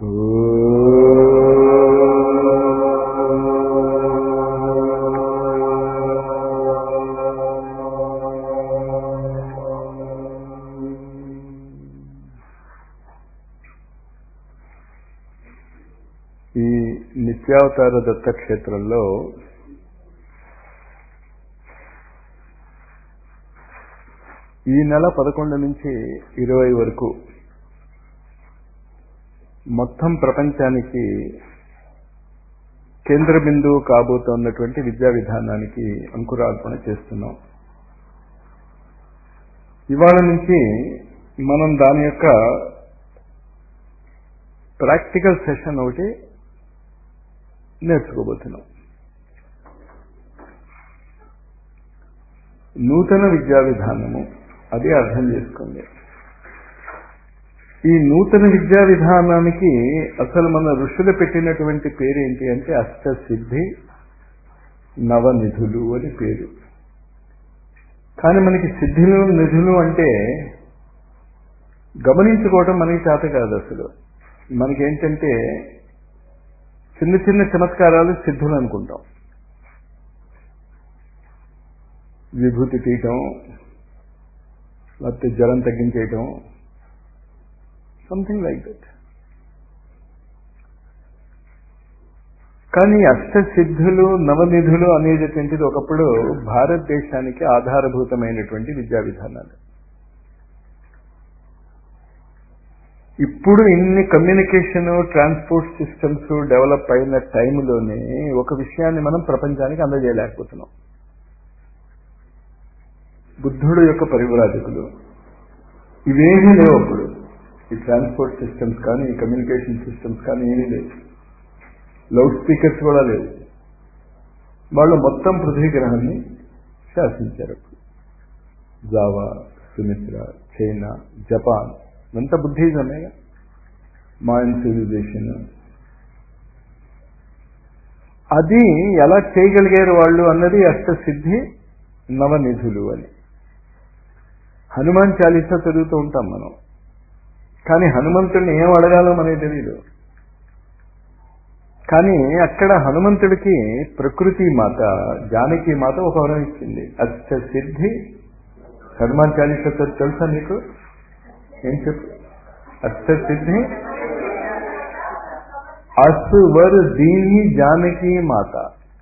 ఈ నిత్యావతార దత్త క్షేత్రంలో ఈ నెల పదకొండు నుంచి ఇరవై వరకు మొత్తం ప్రపంచానికి కేంద్ర బిందువు కాబోతున్నటువంటి విద్యా విధానానికి అంకురార్పణ చేస్తున్నాం ఇవాళ నుంచి మనం దాని యొక్క ప్రాక్టికల్ సెషన్ ఒకటి నేర్చుకోబోతున్నాం నూతన విద్యా విధానము అది అర్థం చేసుకోండి ఈ నూతన విద్యా విధానానికి అసలు మన ఋషులు పెట్టినటువంటి పేరు ఏంటి అంటే అష్టసిద్ధి నవనిధులు అని పేరు కానీ మనకి సిద్ధిలు నిధులు అంటే గమనించుకోవటం మనకి చేత కాదు అసలు మనకేంటంటే చిన్న చిన్న చమత్కారాలు సిద్ధులు అనుకుంటాం విభూతి తీయటం లేకపోతే జ్వరం తగ్గించేయటం సంథింగ్ లైక్ దట్ కానీ అష్టసిద్ధులు నవనిధులు అనేటటువంటిది ఒకప్పుడు భారతదేశానికి ఆధారభూతమైనటువంటి విద్యా విధానాలు ఇప్పుడు ఇన్ని కమ్యూనికేషన్ ట్రాన్స్పోర్ట్ సిస్టమ్స్ డెవలప్ అయిన టైంలోనే ఒక విషయాన్ని మనం ప్రపంచానికి అందజేయలేకపోతున్నాం బుద్ధుడు యొక్క పరివ్రాజకులు ఇవేమీ లేవు అప్పుడు ఈ ట్రాన్స్పోర్ట్ సిస్టమ్స్ కానీ ఈ కమ్యూనికేషన్ సిస్టమ్స్ కానీ ఏమీ లేవు లౌడ్ స్పీకర్స్ కూడా లేవు వాళ్ళు మొత్తం పృథ్వీ గ్రహాన్ని శాసించారు జావా సుమిత్ర చైనా జపాన్ అంతా బుద్ధిజమే మాయన్ సివిలైజేషన్ అది ఎలా చేయగలిగారు వాళ్ళు అన్నది అష్టసిద్ధి నవనిధులు అని హనుమాన్ చాలీసా చదువుతూ ఉంటాం మనం కానీ హనుమంతుడిని ఏం అడగాలో మనకి తెలియదు కానీ అక్కడ హనుమంతుడికి ప్రకృతి మాత జానకి మాత ఒక వరం ఇచ్చింది అష్టసిద్ధి హనుమాన్ చాలీసా తెలుసా మీకు ఏం చెప్పు అష్టసిద్ధి అసువర్ దీని జానకి మాత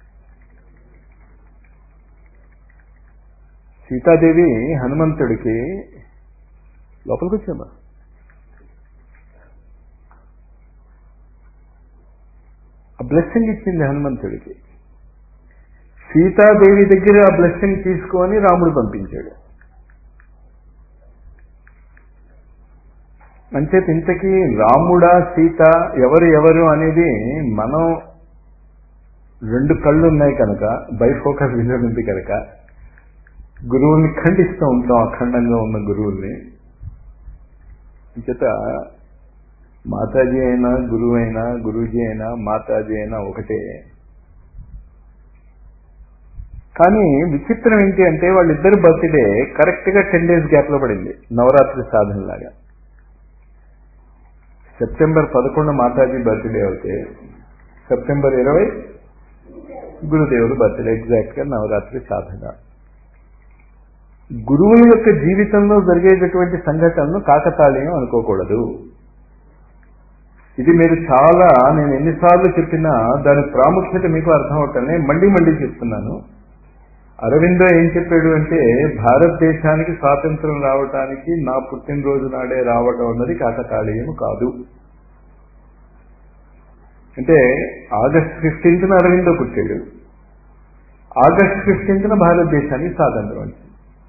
సీతాదేవి హనుమంతుడికి లోపలికి వచ్చామా ఆ బ్లెస్సింగ్ ఇచ్చింది హనుమంతుడికి సీతాదేవి దగ్గర ఆ బ్లెస్సింగ్ తీసుకొని రాముడు పంపించాడు అంచేత ఇంతకీ రాముడా సీత ఎవరు ఎవరు అనేది మనం రెండు కళ్ళు ఉన్నాయి కనుక బైఫోకస్ విజన్ ఉంది కనుక గురువుల్ని ఖండిస్తూ ఉంటాం అఖండంగా ఉన్న గురువుల్ని చేత మాతాజీ అయినా గురువు అయినా గురూజీ అయినా మాతాజీ అయినా ఒకటే కానీ విచిత్రం ఏంటి అంటే వాళ్ళిద్దరు బర్త్డే కరెక్ట్ గా టెన్ డేస్ గ్యాప్ లో పడింది నవరాత్రి సాధనలాగా సెప్టెంబర్ పదకొండు మాతాజీ బర్త్డే అవుతే సెప్టెంబర్ ఇరవై గురుదేవుడు బర్త్డే ఎగ్జాక్ట్ గా నవరాత్రి సాధన గురువుల యొక్క జీవితంలో జరిగేటటువంటి సంఘటనలు కాకతాళీయం అనుకోకూడదు ఇది మీరు చాలా నేను ఎన్నిసార్లు చెప్పినా దాని ప్రాముఖ్యత మీకు అర్థం అవటమే మళ్ళీ మళ్ళీ చెప్తున్నాను అరవిందో ఏం చెప్పాడు అంటే భారతదేశానికి స్వాతంత్రం రావటానికి నా పుట్టినరోజు నాడే రావటం అన్నది కాకతాళీయం కాదు అంటే ఆగస్ట్ ఫిఫ్టీన్త్న అరవిందో పుట్టాడు ఆగస్ట్ ఫిఫ్టీన్త్న భారతదేశానికి స్వాతంత్రం వచ్చింది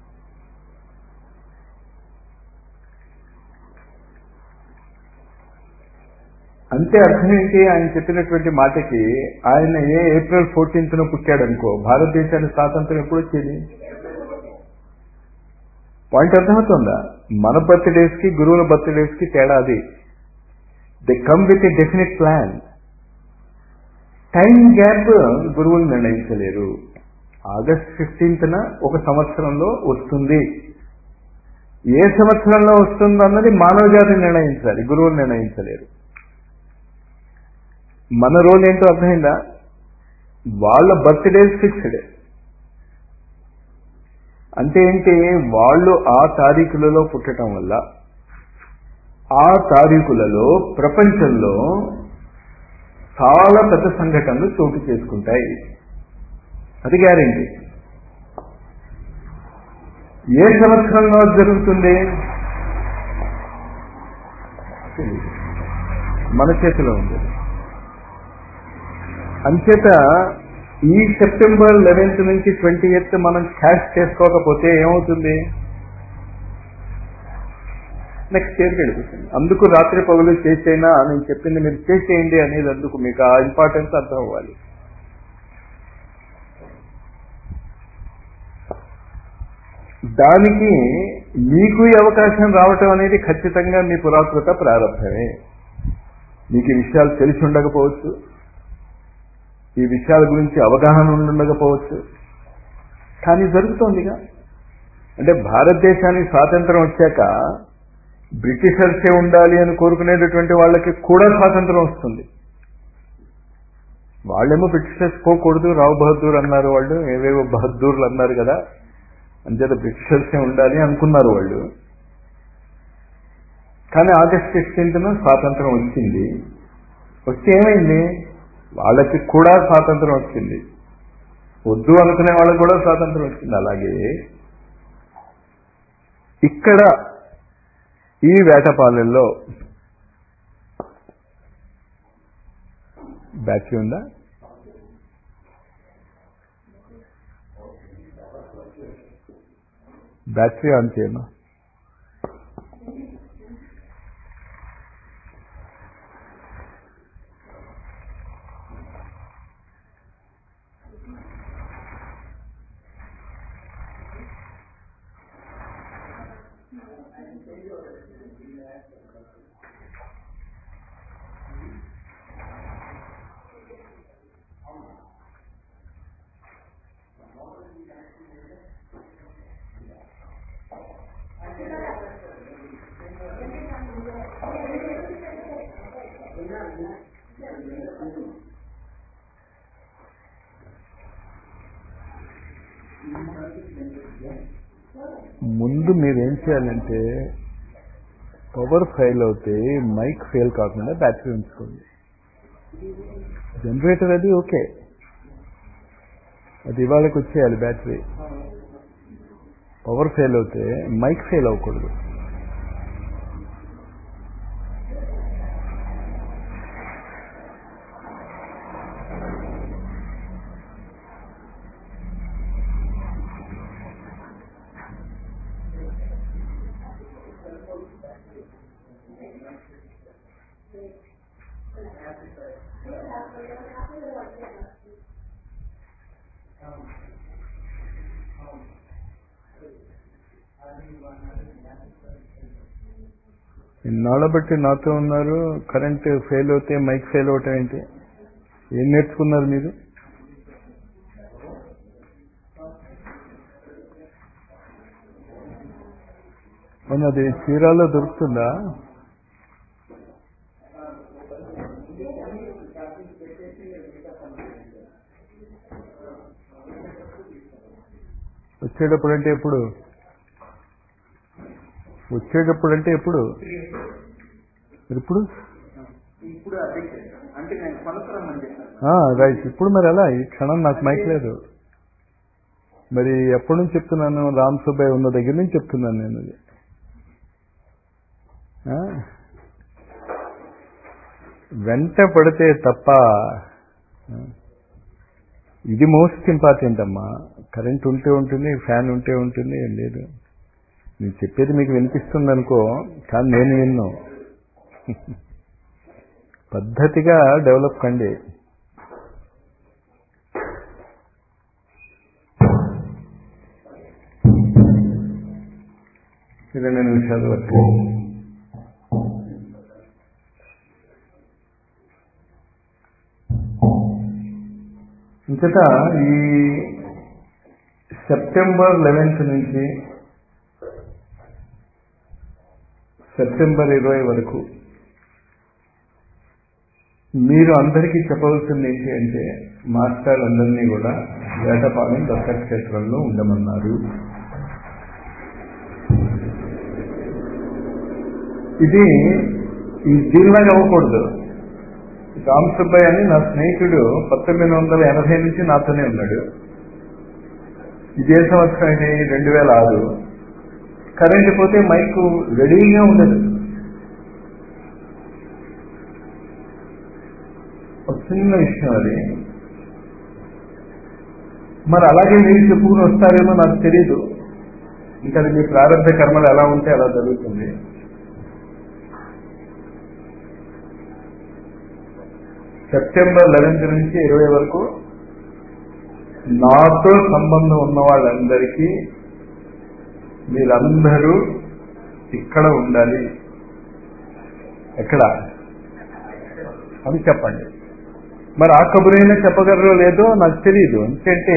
అంతే అర్థం ఏంటి ఆయన చెప్పినటువంటి మాటకి ఆయన ఏ ఏప్రిల్ ఫోర్టీన్త్న పుట్టాడనుకో భారతదేశానికి స్వాతంత్రం ఎప్పుడు వచ్చేది పాయింట్ అర్థమవుతుందా మన బర్త్డేస్ కి గురువుల బర్త్డేస్ కి తేడా అది they come with a definite plan time gap గురువులు నిర్ణయించలేరు ఆగస్ట్ ఫిఫ్టీన్త్న ఒక సంవత్సరంలో వస్తుంది ఏ సంవత్సరంలో వస్తుందో అన్నది మానవ జాతి నిర్ణయించాలి గురువులు నిర్ణయించలేరు మన రోల్ ఏంటో అర్థమైందా వాళ్ళ బర్త్డేస్ ఫిక్స్డ్ అంటే ఏంటి వాళ్ళు ఆ తారీఖులలో పుట్టడం వల్ల ఆ తారీఖులలో ప్రపంచంలో చాలా పెద్ద సంఘటనలు చోటు చేసుకుంటాయి అది గ్యారెంటీ ఏ సంవత్సరంలో అది జరుగుతుంది మన చేతిలో ఉంది అంచేత ఈ సెప్టెంబర్ లెవెన్త్ నుంచి ట్వంటీ ఎయిత్ మనం క్యాష్ చేసుకోకపోతే ఏమవుతుంది నెక్స్ట్ ఇయర్కి వెళ్ళిపోతుంది అందుకు రాత్రి పగులు చేసేనా నేను చెప్పింది మీరు చేసేయండి అనేది అందుకు మీకు ఆ ఇంపార్టెన్స్ అర్థం అవ్వాలి దానికి మీకు ఈ అవకాశం రావటం అనేది ఖచ్చితంగా మీ పురాకృత ప్రారంభమే మీకు ఈ విషయాలు తెలిసి ఉండకపోవచ్చు ఈ విషయాల గురించి అవగాహన ఉండకపోవచ్చు కానీ జరుగుతోందిగా అంటే భారతదేశానికి స్వాతంత్రం వచ్చాక బ్రిటిషర్సే ఉండాలి అని కోరుకునేటటువంటి వాళ్ళకి కూడా స్వాతంత్రం వస్తుంది వాళ్ళేమో బ్రిటిషర్స్ పోకూడదు రావు బహదూర్ అన్నారు వాళ్ళు ఏవేవో బహదూర్లు అన్నారు కదా అంచేత బ్రిటిషర్సే ఉండాలి అనుకున్నారు వాళ్ళు కానీ ఆగస్ట్ ఫిఫ్టీన్త్న స్వాతంత్రం వచ్చింది వచ్చి ఏమైంది వాళ్ళకి కూడా స్వాతంత్రం వచ్చింది వద్దు అనుకునే వాళ్ళకి కూడా స్వాతంత్రం వచ్చింది అలాగే ఇక్కడ ఈ వేటపాలెల్లో బ్యాటరీ ఉందా బ్యాటరీ ఆన్ చేయను ముందు మీరు ఏం చేయాలంటే పవర్ ఫెయిల్ అవుతే మైక్ ఫెయిల్ కాకుండా బ్యాటరీ ఉంచుకోండి జనరేటర్ అది ఓకే అది ఇవాళకి వచ్చేయాలి బ్యాటరీ పవర్ ఫెయిల్ అవుతే మైక్ ఫెయిల్ అవ్వకూడదు ఇన్నాళ్ళ బట్టి నాతో ఉన్నారు కరెంట్ ఫెయిల్ అవుతే మైక్ ఫెయిల్ అవటం ఏంటి ఏం నేర్చుకున్నారు మీరు అవును అది చీరాల్లో దొరుకుతుందా వచ్చేటప్పుడు అంటే ఎప్పుడు వచ్చేటప్పుడు అంటే ఎప్పుడు ఇప్పుడు ఇప్పుడు అదే అంటే నేను కొనసరమ్మని చెప్పాను రైట్ ఇప్పుడు మరి ఎలా ఈ క్షణం నాకు మైక్ లేదు మరి ఎప్పటి నుంచి చెప్తున్నాను రామ్ సుబ్బయ్య ఉన్న దగ్గర నుంచి చెప్తున్నాను నేను అది ఆ? వెంట పడితే తప్ప ఆ? ఇది మోస్ట్ ఇంపార్టెంట్ అమ్మా కరెంట్ ఉంటే ఉంటుంది ఫ్యాన్ ఉంటే ఉంటుంది ఏం లేదు నేను చెప్పేది మీకు వినిపిస్తుంది అనుకో కానీ నేను విన్ను పద్ధతిగా డెవలప్ కండి ఇరవై నిమిషాలు వరకు ఇంకట ఈ సెప్టెంబర్ లెవెన్త్ నుంచి సెప్టెంబర్ ఇరవై వరకు మీరు అందరికీ చెప్పవలసింది ఏంటి అంటే మాస్టర్లందరినీ కూడా వేటపాలెం దత్తక్షేత్రంలో ఉండమన్నారు ఇది ఈ దీనిలాగా అవ్వకూడదు రామ్ సుబ్బయ్య అని నా స్నేహితుడు పంతొమ్మిది వందల ఎనభై నుంచి నాతోనే ఉన్నాడు ఇదే సంవత్సరం ఇది రెండు వేల ఆరు కరెంట్ పోతే మైక్ రెడీగా ఉండదు ఒక చిన్న విషయం అది మరి అలాగే మీరు చెప్పుకుని వస్తారేమో నాకు తెలియదు ఇంకా అది మీ ప్రారంభ కర్మలు ఎలా ఉంటే అలా జరుగుతుంది సెప్టెంబర్ లెవెన్త్ నుంచి ఇరవై వరకు నాతో సంబంధం ఉన్న వాళ్ళందరికీ మీరందరూ ఇక్కడ ఉండాలి ఎక్కడ అని చెప్పండి మరి ఆ కబురైనా చెప్పగలరో లేదో నాకు తెలియదు ఎందుకంటే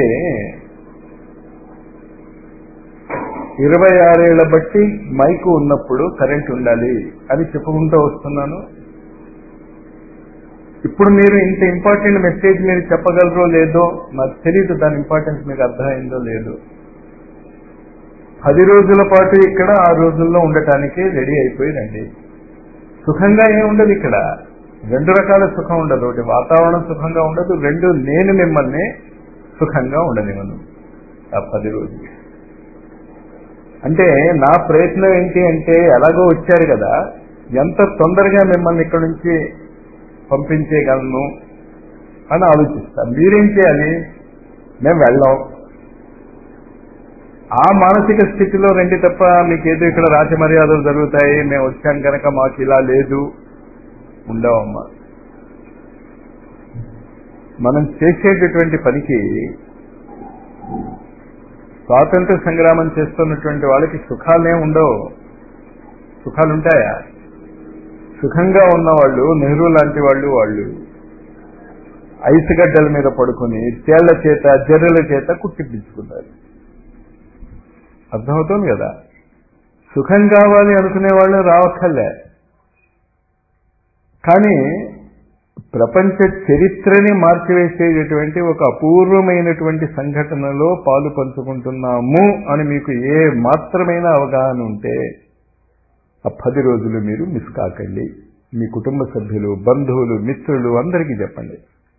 ఇరవై ఆరేళ్ల బట్టి మైకు ఉన్నప్పుడు కరెంట్ ఉండాలి అని చెప్పుకుంటూ వస్తున్నాను ఇప్పుడు మీరు ఇంత ఇంపార్టెంట్ మెసేజ్ మీరు చెప్పగలరో లేదో నాకు తెలియదు దాని ఇంపార్టెన్స్ మీకు అర్థమైందో లేదో పది రోజుల పాటు ఇక్కడ ఆ రోజుల్లో ఉండటానికి రెడీ అయిపోయి రండి సుఖంగా ఏం ఉండదు ఇక్కడ రెండు రకాల సుఖం ఉండదు ఒకటి వాతావరణం సుఖంగా ఉండదు రెండు నేను మిమ్మల్ని సుఖంగా ఉండనివ్వను ఆ పది రోజులు అంటే నా ప్రయత్నం ఏంటి అంటే ఎలాగో వచ్చారు కదా ఎంత తొందరగా మిమ్మల్ని ఇక్కడ నుంచి పంపించేయగలను అని ఆలోచిస్తాను మీరేం చేయాలి మేము వెళ్ళాం ఆ మానసిక స్థితిలో రండి తప్ప మీకు ఏదో ఇక్కడ రాజమర్యాదలు జరుగుతాయి మేము వచ్చాం కనుక మాకు ఇలా లేదు ఉండవమ్మా మనం చేసేటటువంటి పనికి స్వాతంత్ర సంగ్రామం చేస్తున్నటువంటి వాళ్ళకి సుఖాలే ఉండవు సుఖాలుంటాయా సుఖంగా ఉన్నవాళ్ళు నెహ్రూ లాంటి వాళ్ళు వాళ్ళు ఐసు గడ్డల మీద పడుకుని తేళ్ల చేత జర్రెల చేత కుట్టిపించుకున్నారు అర్థమవుతుంది కదా సుఖం కావాలి అనుకునే వాళ్ళు రావక్కర్లే కానీ ప్రపంచ చరిత్రని మార్చివేసేటటువంటి ఒక అపూర్వమైనటువంటి సంఘటనలో పాలు పంచుకుంటున్నాము అని మీకు ఏ మాత్రమైన అవగాహన ఉంటే ఆ పది రోజులు మీరు మిస్ కాకండి మీ కుటుంబ సభ్యులు బంధువులు మిత్రులు అందరికీ చెప్పండి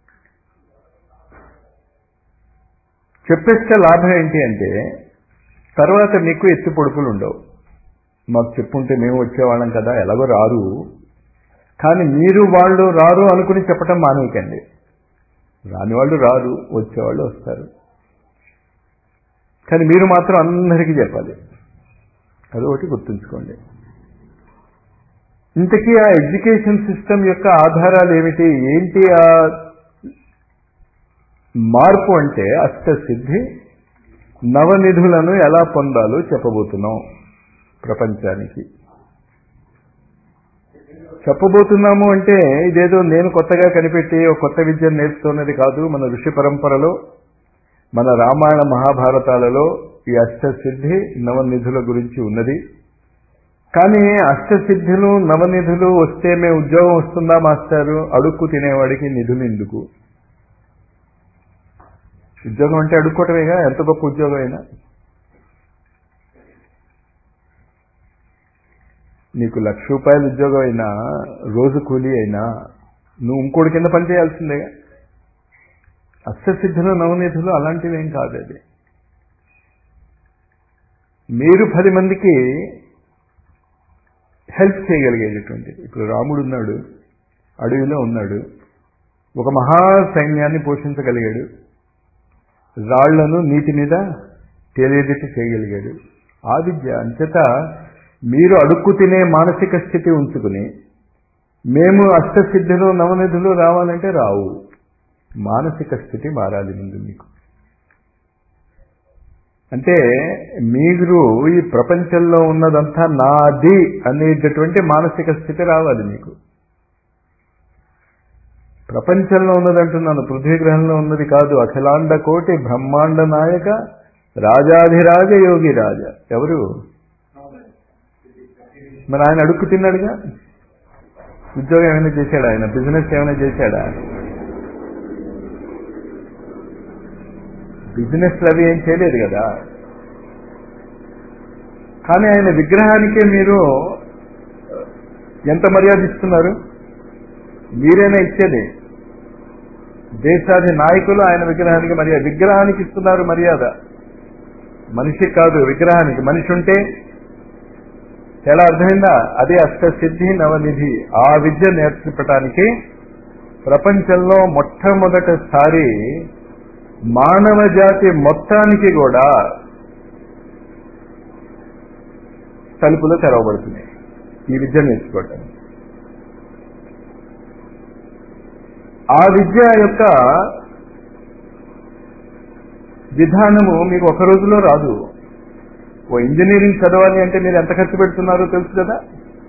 చెప్పేస్తే లాభం ఏంటి అంటే తర్వాత మీకు ఎత్తి పొడుపులు ఉండవు మాకు చెప్పుంటే మేము వచ్చేవాళ్ళం కదా ఎలాగో రారు కానీ మీరు వాళ్ళు రారు అనుకుని చెప్పటం మానేయకండి రాని వాళ్ళు రారు వచ్చేవాళ్ళు వస్తారు కానీ మీరు మాత్రం అందరికీ చెప్పాలి అది ఒకటి గుర్తుంచుకోండి ఇంతకీ ఆ ఎడ్యుకేషన్ సిస్టమ్ యొక్క ఆధారాలు ఏమిటి ఏంటి ఆ మార్పు అంటే అష్టసిద్ధి నవనిధులను ఎలా పొందాలో చెప్పబోతున్నాం ప్రపంచానికి చెప్పబోతున్నాము అంటే ఇదేదో నేను కొత్తగా కనిపెట్టి ఒక కొత్త విద్యను నేర్చుతున్నది కాదు మన ఋషి పరంపరలో మన రామాయణ మహాభారతాలలో ఈ అష్టసిద్ధి నవనిధుల గురించి ఉన్నది కానీ అష్టసిద్ధులు నవనిధులు వస్తే మేము ఉద్యోగం వస్తుందా మాస్టారు అడుక్కు తినేవాడికి నిధులు ఎందుకు ఉద్యోగం అంటే అడుక్కోవటమేగా ఎంత గొప్ప ఉద్యోగం అయినా నీకు లక్ష రూపాయల ఉద్యోగం అయినా రోజు కూలీ అయినా నువ్వు ఇంకోటి కింద పని చేయాల్సిందేగా అష్టసిద్ధులు నవనిధులు అలాంటివి ఏం కాదు అది మీరు పది మందికి హెల్ప్ చేయగలిగేటటువంటిది ఇప్పుడు రాముడు ఉన్నాడు అడవిలో ఉన్నాడు ఒక మహా సైన్యాన్ని పోషించగలిగాడు రాళ్లను నీటి మీద తేలేటట్టు చేయగలిగాడు ఆ విద్య అంచేత మీరు అడుక్కు తినే మానసిక స్థితి ఉంచుకుని మేము అష్టసిద్ధులు నవనిధులు రావాలంటే రావు మానసిక స్థితి మారాలి ముందు మీకు అంటే మీరు ఈ ప్రపంచంలో ఉన్నదంతా నాది అనేటటువంటి మానసిక స్థితి రావాలి మీకు ప్రపంచంలో ఉన్నదంటున్నాను పృథ్వీ గ్రహంలో ఉన్నది కాదు అఖిలాండ కోటి బ్రహ్మాండ నాయక రాజాధిరాజ యోగి రాజ ఎవరు మరి ఆయన అడుక్కు తిన్నాడుగా ఉద్యోగం ఏమైనా చేశాడా ఆయన బిజినెస్ ఏమైనా చేశాడా బిజినెస్ అవి ఏం చేయలేదు కదా కానీ ఆయన విగ్రహానికే మీరు ఎంత మర్యాద ఇస్తున్నారు మీరైనా ఇచ్చేది దేశాది నాయకులు ఆయన విగ్రహానికి మర్యాద విగ్రహానికి ఇస్తున్నారు మర్యాద మనిషికి కాదు విగ్రహానికి మనిషి ఉంటే ఎలా అర్థమైందా అదే అష్టసిద్ధి నవనిధి ఆ విద్య నేర్చుకోవటానికి ప్రపంచంలో మొట్టమొదటిసారి మానవ జాతి మొత్తానికి కూడా తలుపులు తెరవబడుతున్నాయి ఈ విద్య నేర్చుకోవటం ఆ విద్య యొక్క విధానము మీకు ఒక రోజులో రాదు ఓ ఇంజనీరింగ్ చదవాలి అంటే మీరు ఎంత ఖర్చు పెడుతున్నారో తెలుసు కదా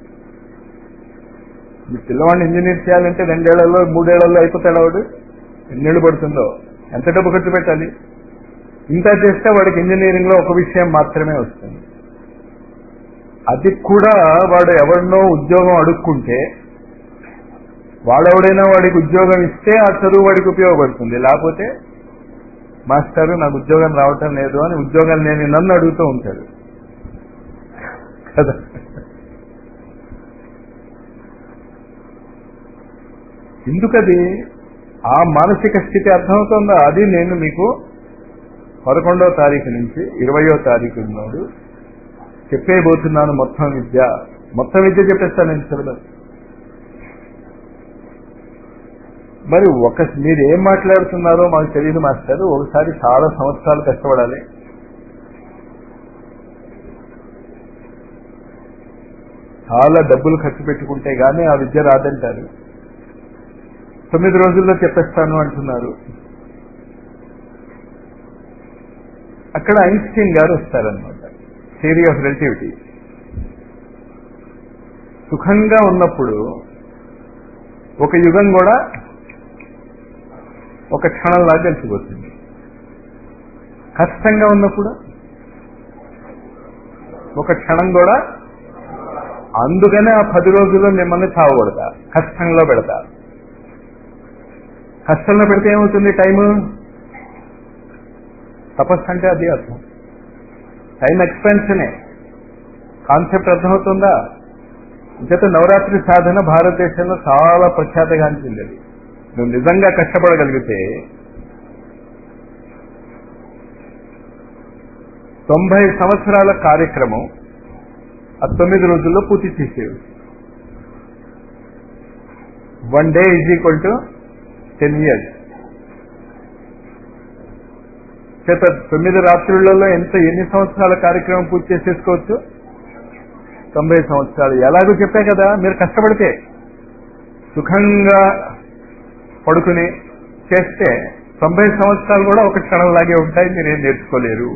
మీ పిల్లవాడిని ఇంజనీర్ చేయాలంటే రెండేళ్లలో మూడేళ్లలో అయిపోతాడు వాడు ఎన్నేళ్ళు పడుతుందో ఎంత డబ్బు ఖర్చు పెట్టాలి ఇంత చేస్తే వాడికి ఇంజనీరింగ్ లో ఒక విషయం మాత్రమే వస్తుంది అది కూడా వాడు ఎవరినో ఉద్యోగం అడుక్కుంటే వాడెవడైనా వాడికి ఉద్యోగం ఇస్తే ఆ చదువు వాడికి ఉపయోగపడుతుంది లేకపోతే మాస్టారు నాకు ఉద్యోగం రావటం లేదు అని ఉద్యోగం లేని నన్ను అడుగుతూ ఉంటాడు కదా ఎందుకది ఆ మానసిక స్థితి అర్థమవుతుందా అది నేను మీకు పదకొండవ తారీఖు నుంచి ఇరవయో తారీఖు నాడు చెప్పేయబోతున్నాను మొత్తం విద్య మొత్తం విద్య చెప్పేస్తాను నేను సిలబస్ మరి ఒక మీరు ఏం మాట్లాడుతున్నారో మాకు తెలియదు మాస్టర్ ఒకసారి చాలా సంవత్సరాలు కష్టపడాలి చాలా డబ్బులు ఖర్చు పెట్టుకుంటే గానీ ఆ విద్య రాదంటారు తొమ్మిది రోజుల్లో చెప్పేస్తాను అంటున్నారు అక్కడ ఐన్స్టీన్ గారు వస్తారనమాట థియరీ ఆఫ్ రిలేటివిటీ సుఖంగా ఉన్నప్పుడు ఒక యుగం కూడా ఒక క్షణంలా గడిచిపోతుంది కష్టంగా ఉన్నప్పుడు ఒక క్షణం కూడా అందుకనే ఆ పది రోజుల్లో మిమ్మల్ని చావకూడదా కష్టంలో పెడతా కష్టంలో పెడితే ఏమవుతుంది టైము తపస్సు అంటే అది అర్థం టైం ఎక్స్పెన్షనే కాన్సెప్ట్ అర్థమవుతుందా జత నవరాత్రి సాధన భారతదేశంలో చాలా ప్రఖ్యాతగాంచింది అది నువ్వు నిజంగా కష్టపడగలిగితే తొంభై సంవత్సరాల కార్యక్రమం ఆ తొమ్మిది రోజుల్లో పూర్తి చేసేవి one day is equal to ten years చేత తొమ్మిది రాత్రులలో ఎంత ఎన్ని సంవత్సరాల కార్యక్రమం పూర్తి చేసేసుకోవచ్చు తొంభై సంవత్సరాలు ఎలాగో చెప్పే కదా మీరు కష్టపడితే సుఖంగా పడుకుని చేస్తే తొంభై సంవత్సరాలు కూడా ఒక క్షణంలాగే ఉంటాయి మీరేం నేర్చుకోలేరు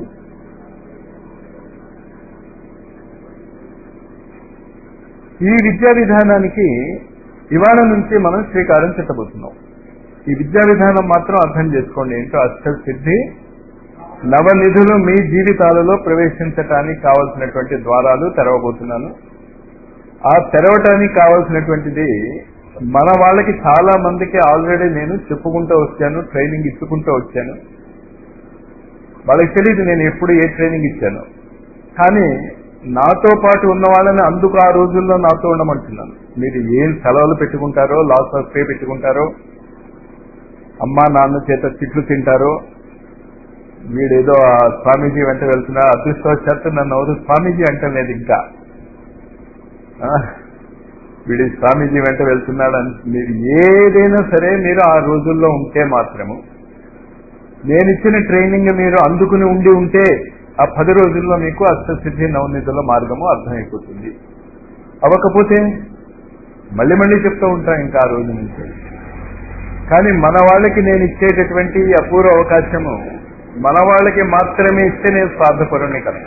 ఈ విద్యా విధానానికి ఇవాళ నుంచి మనం శ్రీకారం చుట్టబోతున్నాం ఈ విద్యా విధానం మాత్రం అర్థం చేసుకోండి ఏంటో అష్ట సిద్ధి నవనిధులు మీ జీవితాలలో ప్రవేశించటానికి కావలసినటువంటి ద్వారాలు తెరవబోతున్నాను ఆ తెరవటానికి కావలసినటువంటిది మన వాళ్ళకి చాలా మందికి ఆల్రెడీ నేను చెప్పుకుంటూ వచ్చాను ట్రైనింగ్ ఇచ్చుకుంటూ వచ్చాను వాళ్ళకి తెలియదు నేను ఎప్పుడు ఏ ట్రైనింగ్ ఇచ్చాను కానీ నాతో పాటు ఉన్న వాళ్ళని అందుకు ఆ రోజుల్లో నాతో ఉండమంటున్నాను మీరు ఏం సెలవులు పెట్టుకుంటారో లాస్ ఆఫ్ పే పెట్టుకుంటారో అమ్మా నాన్న చేత తిట్లు తింటారో వీడేదో ఆ స్వామీజీ వెంట వెళ్తున్నా అదృష్టవశాత్తు నన్ను ఎవరు స్వామీజీ అంటలేదు ఇంకా ఆ, వీడి స్వామీజీ వెంట వెళ్తున్నాడు అని మీరు ఏదైనా సరే మీరు ఆ రోజుల్లో ఉంటే మాత్రము నేను ఇచ్చిన ట్రైనింగ్ మీరు అందుకుని ఉండి ఉంటే ఆ పది రోజుల్లో మీకు అష్టసిద్ధి నవనిధుల మార్గము అర్థమైపోతుంది అవ్వకపోతే మళ్ళీ మళ్ళీ చెప్తూ ఉంటాం ఇంకా ఆ రోజు నుంచి కానీ మన వాళ్ళకి నేను ఇచ్చేటటువంటి ఈ అపూర్వ అవకాశము మన వాళ్ళకి మాత్రమే ఇస్తే నేను స్వార్థపరుని కనుక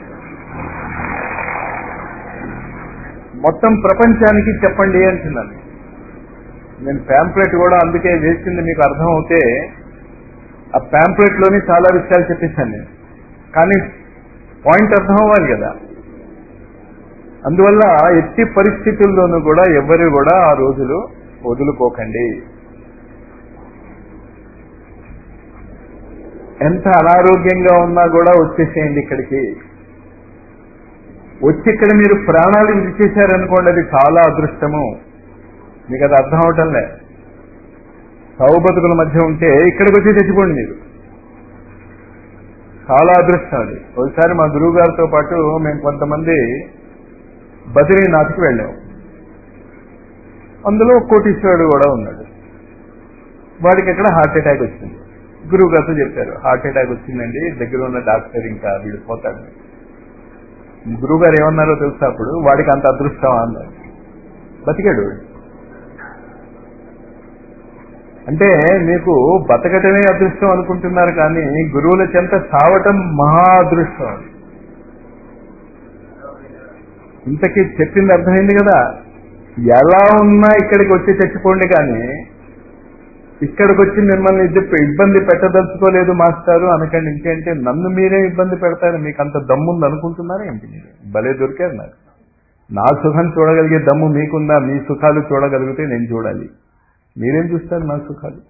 మొత్తం ప్రపంచానికి చెప్పండి అంటున్నాను నేను ప్యాంప్లెట్ కూడా అందుకే వేసింది మీకు అర్థం అవుతే ఆ ప్యాంప్లెట్ లోని చాలా విషయాలు చెప్పేశాను నేను కానీ పాయింట్ అర్థం అవ్వాలి కదా అందువల్ల ఎట్టి పరిస్థితుల్లోనూ కూడా ఎవరు కూడా ఆ రోజులు వదులుకోకండి ఎంత అనారోగ్యంగా ఉన్నా కూడా వచ్చేసేయండి ఇక్కడికి వచ్చి ఇక్కడ మీరు ప్రాణాలు విడిచేశారనుకోండి అది చాలా అదృష్టము మీకు అది అర్థం అవటంలే సావు బతుకుల మధ్య ఉంటే ఇక్కడికి వచ్చి తెచ్చిపోండి మీరు చాలా అదృష్టం అది ఒకసారి మా గురువు గారితో పాటు మేము కొంతమంది బద్రీనాథ్కి వెళ్ళాం అందులో ఒక కోటీశ్వరుడు కూడా ఉన్నాడు వాడికి ఎక్కడ హార్ట్ అటాక్ వచ్చింది గురువు గారితో చెప్పారు హార్ట్ అటాక్ వచ్చిందండి దగ్గర ఉన్న డాక్టర్ ఇంకా వీడు పోతాడు గురువు గారు ఏమన్నారో తెలుసా అప్పుడు వాడికి అంత అదృష్టం అన్నారు బతికాడు వాడు. అంటే మీకు బతకటమే అదృష్టం అనుకుంటున్నారు కానీ గురువుల చెంత సావటం మహా అదృష్టం అది ఇంతకీ చెప్పింది అర్థమైంది కదా ఎలా ఉన్నా ఇక్కడికి వచ్చి చచ్చిపోండి కానీ ఇక్కడికి వచ్చి మిమ్మల్ని ఇది- ఇబ్బంది పెట్టదలుచుకోలేదు మాస్టారు అనకండి ఇంకేంటే నన్ను మీరే ఇబ్బంది పెడతారు మీకు అంత దమ్ముంది అనుకుంటున్నారా ఏంటి మీరు భలే దొరికారు నాకు నా సుఖం చూడగలిగే దమ్ము మీకుందా మీ సుఖాలు చూడగలిగితే నేను చూడాలి మీరేం చూస్తారు నా సుఖాలు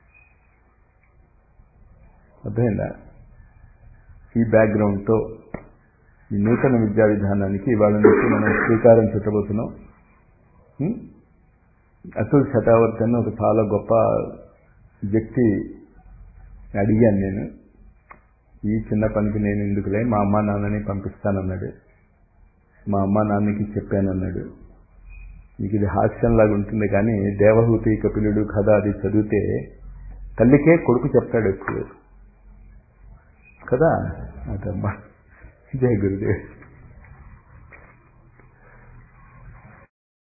అర్థమైందా ఈ బ్యాక్గ్రౌండ్తో ఈ నూతన విద్యా విధానానికి ఇవాళ నుంచి మనం శ్రీకారం చుట్టబోతున్నాం ఉం? అతుల్ శతావర్తి అని ఒక చాలా గొప్ప వ్యక్తి అడిగాను నేను ఈ చిన్న పనికి నేను ఎందుకులే మా అమ్మా నాన్నని పంపిస్తానన్నాడు మా అమ్మా నాన్నకి చెప్పానన్నాడు మీకు ఇది హాస్యంలాగా ఉంటుంది కానీ దేవహూతి కపిలుడు కథ అది చదివితే తల్లికే కొడుకు చెప్తాడు ఎక్కువ కదా అదమ్మా జయ గురుదేవ్